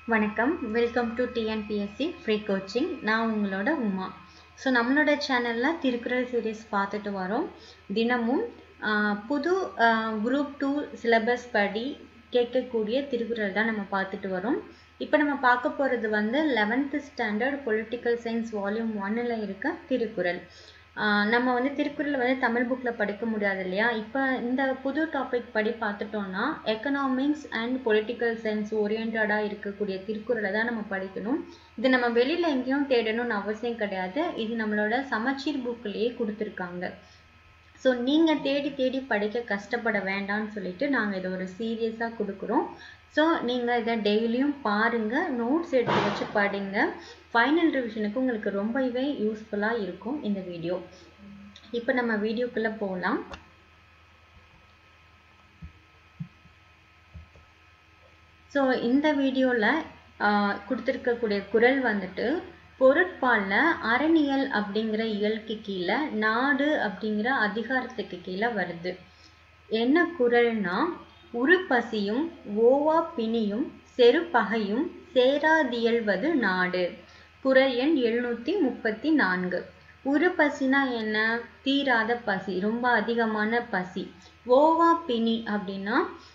வணக்கம் welcome to TNPSC free coaching நான் உங்களோட உமா ஸோ நம்மளோட சேனலில் திருக்குறள் சீரீஸ் பார்த்துட்டு வரோம் தினமும் ஆஹ், புது குரூப் டூ சிலபஸ் படி கேட்கக்கூடிய திருக்குறள் தான் நம்ம பார்த்துட்டு வரோம் இப்போ நம்ம பார்க்க போகிறது வந்து eleventh standard political science volume ஒன்னில் இருக்க திருக்குறள் ஆஹ் நம்ம வந்து திருக்குறளை வந்து தமிழ் புக்கில் படிக்க முடியாது இல்லையா இப்போ இந்த புது டாபிக் படி பார்த்துட்டோம்னா எக்கனாமிக்ஸ் அண்ட் பொலிட்டிக்கல் சயின்ஸ் ஓரியன்டாக இருக்கக்கூடிய திருக்குறளை தான் நம்ம படிக்கணும் இது நம்ம வெளியில் எங்கேயும் தேடணும்னு அவசியம் கிடையாது இது நம்மளோட சமச்சீர் புக்கிலேயே கொடுத்துருக்காங்க ஸோ நீங்கள் தேடி தேடி படிக்க கஷ்டப்பட வேண்டாம்னு சொல்லிட்டு நாங்கள் இதை ஒரு சீரியஸாக கொடுக்குறோம் ஸோ நீங்கள் இதை டெய்லியும் பாருங்கள் நோட்ஸ் எடுத்து வச்சு படிங்க ஃபைனல் ரிவிஷனுக்கு உங்களுக்கு ரொம்பவே யூஸ்ஃபுல்லாக இருக்கும் இந்த வீடியோ இப்போ நம்ம வீடியோக்குள்ளே போகலாம் ஸோ இந்த வீடியோவில் கொடுத்துருக்கக்கூடிய குரல் வந்துட்டு பொருட்பாலில் அறநியல் அப்படிங்கிற இயலுக்கு கீழே நாடு அப்படிங்கிற அதிகாரத்துக்கு கீழே வருது என்ன குரல்னா உருப்பசியும் ஓவா பிணியும் செருப்பகையும் சேராதியல்வது நாடு குரல் எண் எழுநூற்றி முப்பத்தி நான்கு உருப்பசினா என்ன தீராத பசி ரொம்ப அதிகமான பசி ஓவா பிணி அப்படின்னா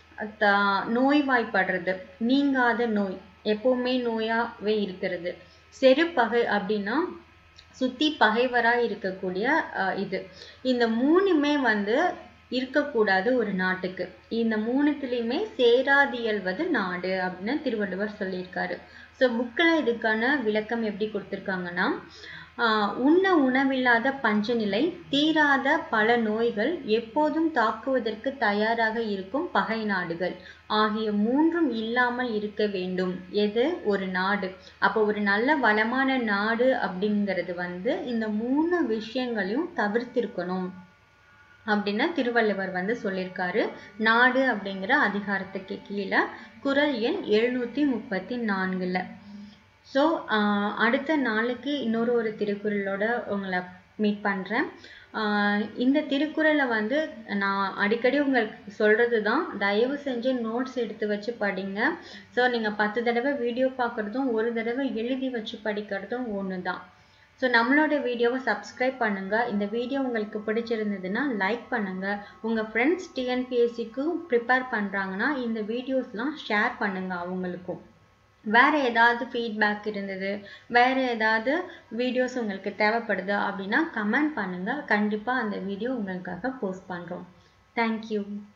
த- நோய்வாய்ப்படுறது நீங்காத நோய் எப்பவுமே நோயாவே இருக்கிறது செருப்பகை அப்படின்னா சுத்தி பகைவரா இருக்கக்கூடிய அஹ், இது இந்த மூணுமே வந்து இருக்கக்கூடாது ஒரு நாட்டுக்கு இந்த மூணுத்துலேயுமே சேராதியல்வது நாடு அப்படின்னு திருவள்ளுவர் சொல்லியிருக்காரு ஸோ புக்கில் இதுக்கான விளக்கம் எப்படி கொடுத்துருக்காங்கன்னா ஆஹ் உண்ண உணவில்லாத பஞ்சநிலை தீராத பல நோய்கள் எப்போதும் தாக்குவதற்கு தயாராக இருக்கும் பகை நாடுகள் ஆகிய மூன்றும் இல்லாமல் இருக்க வேண்டும் எது ஒரு நாடு அப்போ ஒரு நல்ல வளமான நாடு அப்படிங்கிறது வந்து இந்த மூணு விஷயங்களையும் தவிர்த்திருக்கணும் அப்படின்னு திருவள்ளுவர் வந்து சொல்லியிருக்காரு நாடு அப்படிங்கிற அதிகாரத்துக்கு கீழே குரல் எண் எழுநூற்றி முப்பத்தி நான்குல ஸோ அடுத்த நாளைக்கு இன்னொரு ஒரு திருக்குறளோட உங்களை மீட் பண்ணுறேன் இந்த திருக்குறளை வந்து நான் அடிக்கடி உங்களுக்கு சொல்கிறது தான் தயவு செஞ்சு நோட்ஸ் எடுத்து வச்சு படிங்க ஸோ நீங்கள் பத்து தடவை வீடியோ பார்க்குறதும் ஒரு தடவை எழுதி வச்சு படிக்கிறதும் ஒன்று தான் ஸோ நம்மளோட வீடியோவை சப்ஸ்கிரைப் பண்ணுங்கள் இந்த வீடியோ உங்களுக்கு பிடிச்சிருந்ததுன்னா லைக் பண்ணுங்கள் உங்கள் ஃப்ரெண்ட்ஸ் டிஎன்பிஎஸ்சிக்கும் ப்ரிப்பேர் பண்ணுறாங்கன்னா இந்த வீடியோஸ்லாம் ஷேர் பண்ணுங்கள் அவங்களுக்கும் வேறு ஏதாவது ஃபீட்பேக் இருந்தது வேறு ஏதாவது வீடியோஸ் உங்களுக்கு தேவைப்படுது அப்படின்னா கமெண்ட் பண்ணுங்கள் கண்டிப்பாக அந்த வீடியோ உங்களுக்காக போஸ்ட் பண்ணுறோம் தேங்க்யூ